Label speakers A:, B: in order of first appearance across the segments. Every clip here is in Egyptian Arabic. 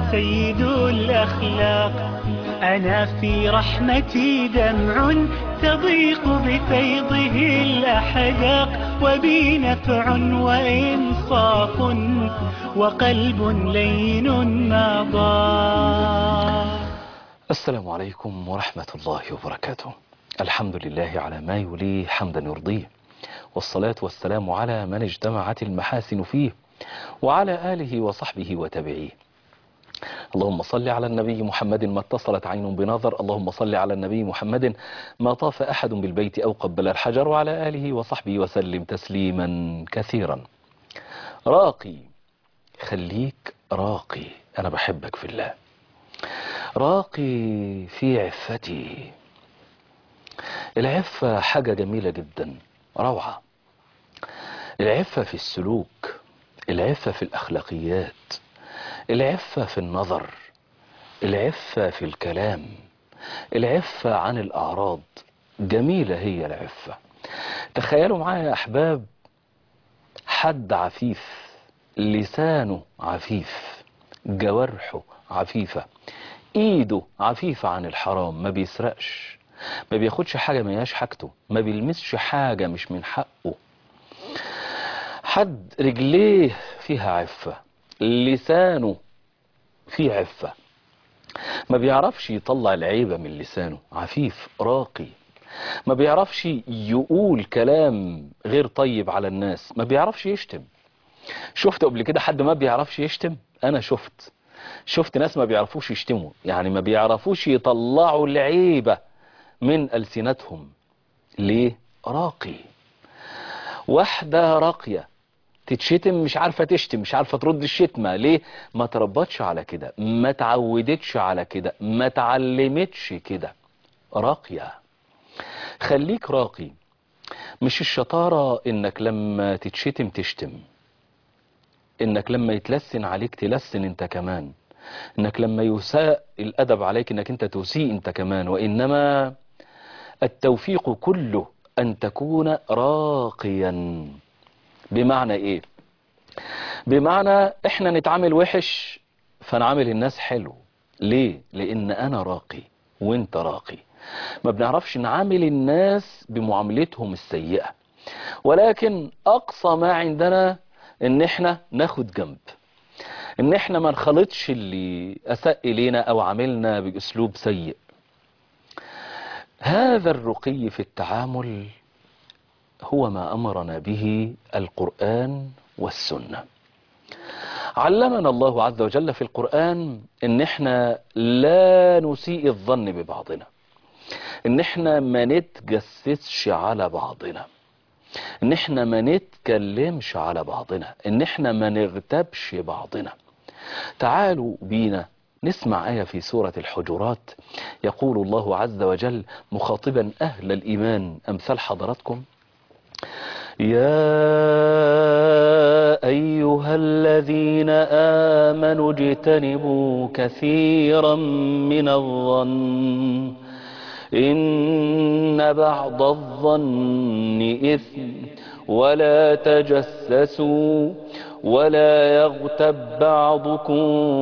A: سيد الأخلاق أنا في رحمتي دمع تضيق بفيضه الأحداق وبي نفع وإنصاف وقلب لين نضاق
B: السلام عليكم ورحمة الله وبركاته الحمد لله على ما يليه حمدا يرضيه والصلاة والسلام على من اجتمعت المحاسن فيه وعلى آله وصحبه وتبعيه اللهم صل على النبي محمد ما اتصلت عين بنظر اللهم صل على النبي محمد ما طاف أحد بالبيت أو قبل الحجر وعلى آله وصحبه وسلم تسليما كثيرا راقي خليك راقي أنا بحبك في الله راقي في عفتي العفة حاجة جميلة جدا روعة العفة في السلوك العفة في الأخلاقيات العفة في النظر العفة في الكلام العفة عن الأعراض جميلة هي العفة تخيلوا معايا يا أحباب حد عفيف لسانه عفيف جوارحه عفيفة ايده عفيفة عن الحرام ما بيسرقش ما بياخدش حاجة ما هياش حاجته ما بيلمسش حاجة مش من حقه حد رجليه فيها عفة لسانه فيه عفة ما بيعرفش يطلع العيبة من لسانه عفيف راقي ما بيعرفش يقول كلام غير طيب على الناس ما بيعرفش يشتم شفت قبل كده حد ما بيعرفش يشتم انا شفت شفت ناس ما بيعرفوش يشتموا يعني ما بيعرفوش يطلعوا العيبة من ألسنتهم ليه راقي واحدة راقية تتشتم مش عارفة تشتم مش عارفة ترد الشتمة ليه ما تربطش على كده ما تعودتش على كده ما تعلمتش كده راقية خليك راقي مش الشطارة انك لما تتشتم تشتم انك لما يتلسن عليك تلسن انت كمان انك لما يساء الادب عليك انك انت تسيء انت كمان وانما التوفيق كله ان تكون راقيا بمعنى ايه بمعنى احنا نتعامل وحش فنعامل الناس حلو ليه لان انا راقي وانت راقي ما بنعرفش نعامل الناس بمعاملتهم السيئة ولكن اقصى ما عندنا ان احنا ناخد جنب ان احنا ما نخلطش اللي اساء الينا او عاملنا باسلوب سيء هذا الرقي في التعامل هو ما امرنا به القرآن والسنة علمنا الله عز وجل في القرآن ان احنا لا نسيء الظن ببعضنا ان احنا ما نتجسسش على بعضنا ان احنا ما نتكلمش على بعضنا ان احنا ما نغتابش بعضنا تعالوا بينا نسمع آية في سورة الحجرات يقول الله عز وجل مخاطبا أهل الإيمان أمثال حضراتكم يا أيها الذين آمنوا اجتنبوا كثيرا من الظن إن بعض الظن إثم ولا تجسسوا ولا يغتب بعضكم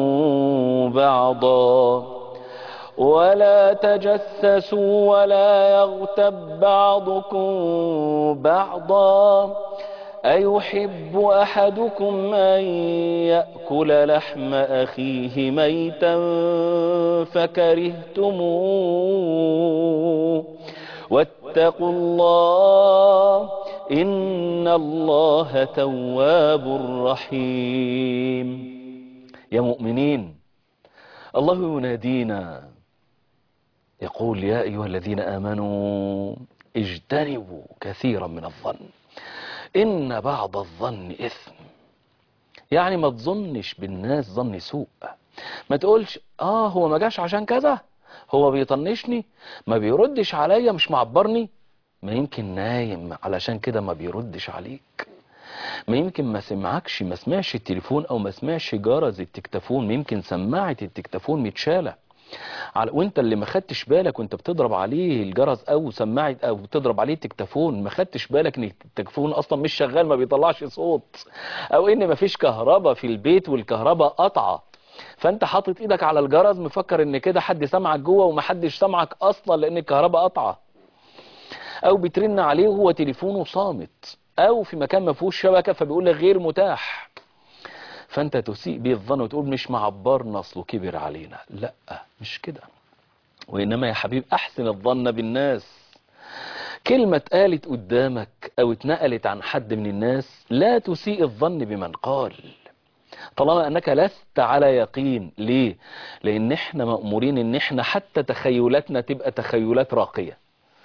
B: بعضا ولا تجسسوا ولا يغتب بعضكم بعضا أيحب أحدكم أن يأكل لحم أخيه ميتا فكرهتموه واتقوا الله إن الله تواب رحيم يا مؤمنين الله ينادينا يقول يا أيها الذين آمنوا اجتنبوا كثيرا من الظن إن بعض الظن إثم يعني ما تظنش بالناس ظن سوء ما تقولش آه هو ما جاش عشان كذا هو بيطنشني ما بيردش عليا مش معبرني ما يمكن نايم علشان كده ما بيردش عليك ما يمكن ما سمعكش ما سمعش التليفون او ما سمعش جرس التكتفون ما يمكن سماعة التكتفون متشالة على وانت اللي ما خدتش بالك وانت بتضرب عليه الجرس او سماعه او بتضرب عليه التكتفون ما خدتش بالك ان التكتفون اصلا مش شغال ما بيطلعش صوت او ان ما فيش كهرباء في البيت والكهرباء قطعه فانت حاطط ايدك على الجرس مفكر ان كده حد سمعك جوه ومحدش سمعك اصلا لان الكهرباء قطعه او بترن عليه وهو تليفونه صامت او في مكان ما فيهوش شبكه فبيقول لك غير متاح فانت تسيء بيه الظن وتقول مش معبرنا اصله كبر علينا لا مش كده وانما يا حبيب احسن الظن بالناس كلمة اتقالت قدامك او اتنقلت عن حد من الناس لا تسيء الظن بمن قال طالما انك لست على يقين ليه لان احنا مأمورين ان احنا حتى تخيلاتنا تبقى تخيلات راقية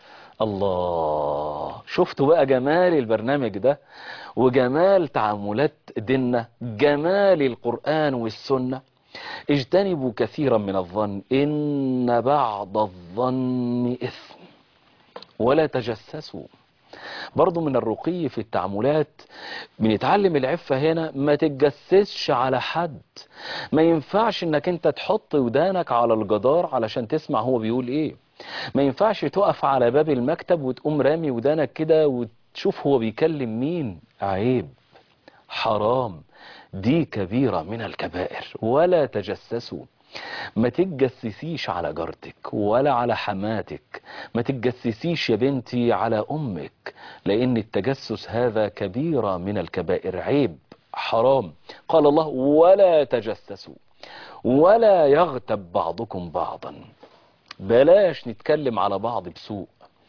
B: الله شفتوا بقى جمال البرنامج ده وجمال تعاملات ديننا جمال القرآن والسنة اجتنبوا كثيرا من الظن إن بعض الظن إثم ولا تجسسوا برضو من الرقي في التعاملات بنتعلم العفة هنا ما تتجسسش على حد ما ينفعش انك انت تحط ودانك على الجدار علشان تسمع هو بيقول ايه ما ينفعش تقف على باب المكتب وتقوم رامي ودانك كده وتشوف هو بيكلم مين عيب حرام دي كبيرة من الكبائر ولا تجسسوا ما تتجسسيش على جارتك ولا على حماتك ما تتجسسيش يا بنتي على أمك لأن التجسس هذا كبيرة من الكبائر عيب حرام قال الله ولا تجسسوا ولا يغتب بعضكم بعضا بلاش نتكلم على بعض بسوء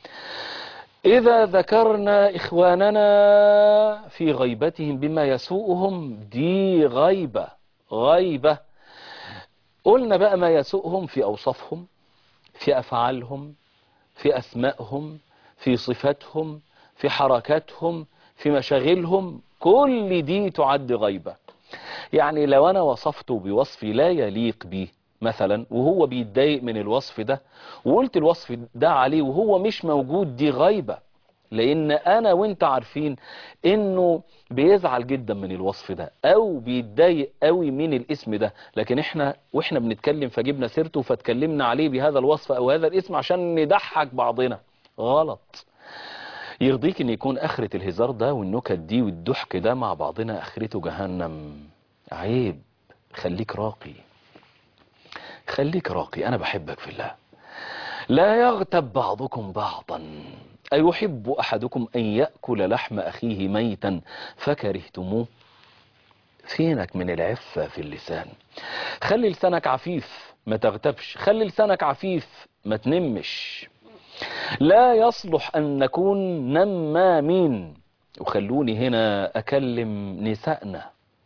B: إذا ذكرنا إخواننا في غيبتهم بما يسوءهم دي غيبة غيبة قلنا بقى ما يسوءهم في أوصافهم في أفعالهم في أسمائهم في صفاتهم في حركاتهم في مشاغلهم كل دي تعد غيبة يعني لو أنا وصفته بوصف لا يليق به مثلا وهو بيتضايق من الوصف ده وقلت الوصف ده عليه وهو مش موجود دي غيبة لان انا وانت عارفين انه بيزعل جدا من الوصف ده او بيتضايق قوي من الاسم ده لكن احنا واحنا بنتكلم فجبنا سيرته فاتكلمنا عليه بهذا الوصف او هذا الاسم عشان نضحك بعضنا غلط يرضيك ان يكون اخرة الهزار ده والنكت دي والضحك ده مع بعضنا اخرته جهنم عيب خليك راقي خليك راقي أنا بحبك في الله لا يغتب بعضكم بعضا أيحب أحدكم أن يأكل لحم أخيه ميتا فكرهتموه فينك من العفة في اللسان خلي لسانك عفيف ما تغتبش خلي لسانك عفيف ما تنمش لا يصلح أن نكون نمامين وخلوني هنا أكلم نسائنا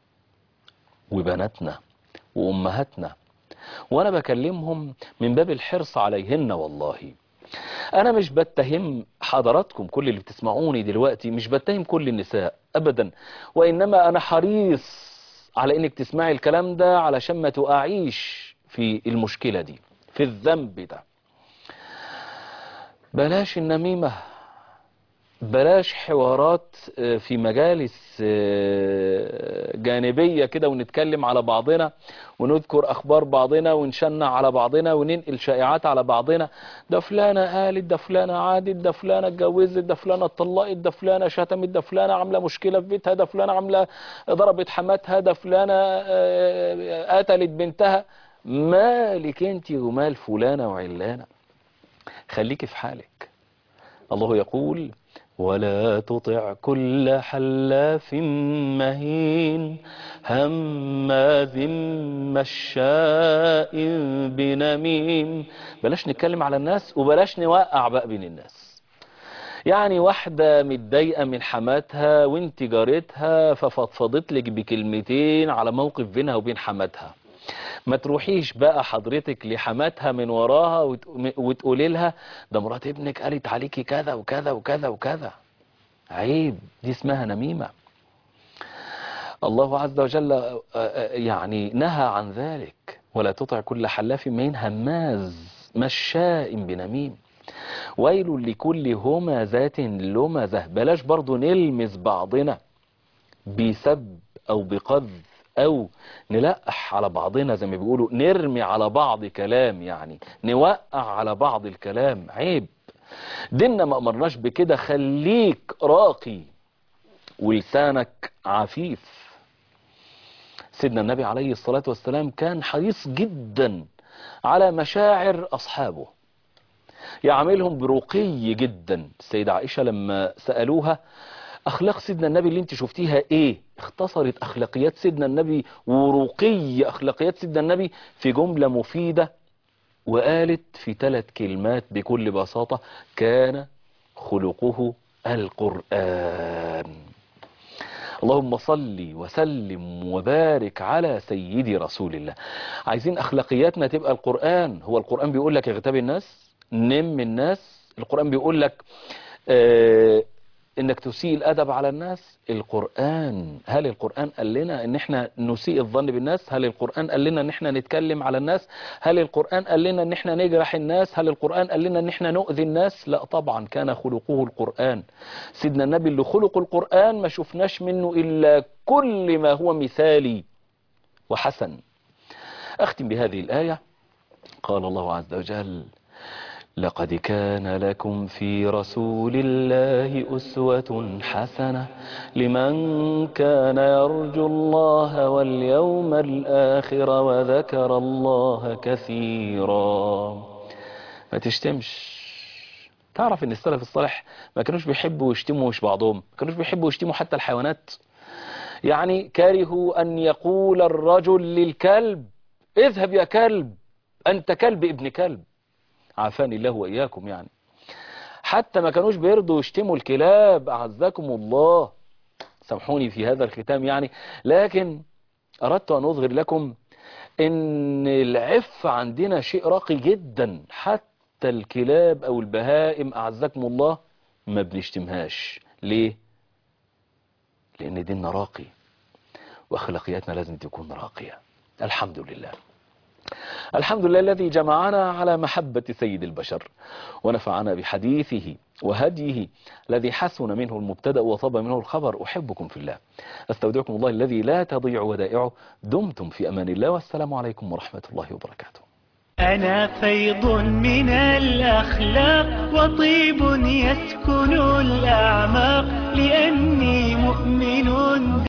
B: وبناتنا وأمهاتنا وانا بكلمهم من باب الحرص عليهن والله انا مش بتهم حضراتكم كل اللي بتسمعوني دلوقتي مش بتهم كل النساء ابدا وانما انا حريص على انك تسمعي الكلام ده علشان ما تقعيش في المشكلة دي في الذنب ده بلاش النميمة بلاش حوارات في مجالس جانبية كده ونتكلم على بعضنا ونذكر أخبار بعضنا ونشنع على بعضنا وننقل شائعات على بعضنا ده فلانة قالت ده فلانة عادت ده فلانة اتجوزت ده فلانة اتطلقت ده فلانة شتمت ده فلانة عاملة مشكلة في بيتها ده فلانة عاملة ضربت حماتها ده فلانة قتلت بنتها مالك انت ومال فلانة وعلانة خليكي في حالك الله يقول ولا تطع كل حلاف مهين هماذ مشاء بنميم بلاش نتكلم على الناس وبلاش نوقع بقى بين الناس يعني واحدة متضايقة من حماتها وانت جارتها ففضفضت لك بكلمتين على موقف بينها وبين حماتها ما تروحيش بقى حضرتك لحماتها من وراها وتقولي لها ده مرات ابنك قالت عليكي كذا وكذا وكذا وكذا عيب دي اسمها نميمة الله عز وجل يعني نهى عن ذلك ولا تطع كل حلاف مين هماز مشاء بنميم ويل لكل همزات لمزة بلاش برضو نلمس بعضنا بسب او بقذف او نلقح على بعضنا زي ما بيقولوا نرمي على بعض كلام يعني نوقع على بعض الكلام عيب ديننا ما امرناش بكده خليك راقي ولسانك عفيف سيدنا النبي عليه الصلاة والسلام كان حريص جدا على مشاعر أصحابه يعاملهم برقي جدا السيدة عائشة لما سألوها أخلاق سيدنا النبي اللي انت شفتيها ايه اختصرت أخلاقيات سيدنا النبي ورقي أخلاقيات سيدنا النبي في جملة مفيدة وقالت في ثلاث كلمات بكل بساطة كان خلقه القرآن اللهم صل وسلم وبارك على سيدي رسول الله عايزين أخلاقياتنا تبقى القرآن هو القرآن بيقول لك اغتاب الناس نم الناس القرآن بيقول لك آه انك تسيء الادب على الناس القرآن هل القرآن قال لنا ان احنا نسيء الظن بالناس هل القرآن قال لنا ان احنا نتكلم على الناس هل القرآن قال لنا ان احنا نجرح الناس هل القرآن قال لنا ان احنا نؤذي الناس لا طبعا كان خلقه القرآن سيدنا النبي اللي خلق القرآن ما شفناش منه الا كل ما هو مثالي وحسن اختم بهذه الآية قال الله عز وجل لقد كان لكم في رسول الله أسوة حسنة لمن كان يرجو الله واليوم الآخر وذكر الله كثيرا ما تشتمش تعرف ان السلف الصالح ما كانوش بيحبوا يشتموا مش بعضهم ما كانوش بيحبوا يشتموا حتى الحيوانات يعني كرهوا أن يقول الرجل للكلب اذهب يا كلب أنت كلب ابن كلب عافاني الله وإياكم يعني حتى ما كانوش بيرضوا يشتموا الكلاب أعزكم الله سامحوني في هذا الختام يعني لكن أردت أن أظهر لكم إن العف عندنا شيء راقي جدا حتى الكلاب أو البهائم أعزكم الله ما بنشتمهاش ليه؟ لأن ديننا راقي وأخلاقياتنا لازم تكون راقية الحمد لله الحمد لله الذي جمعنا على محبة سيد البشر ونفعنا بحديثه وهديه الذي حسن منه المبتدأ وطاب منه الخبر أحبكم في الله أستودعكم الله الذي لا تضيع ودائعه دمتم في أمان الله والسلام عليكم ورحمة الله وبركاته
A: أنا فيض من الأخلاق وطيب يسكن الأعماق لأني مؤمن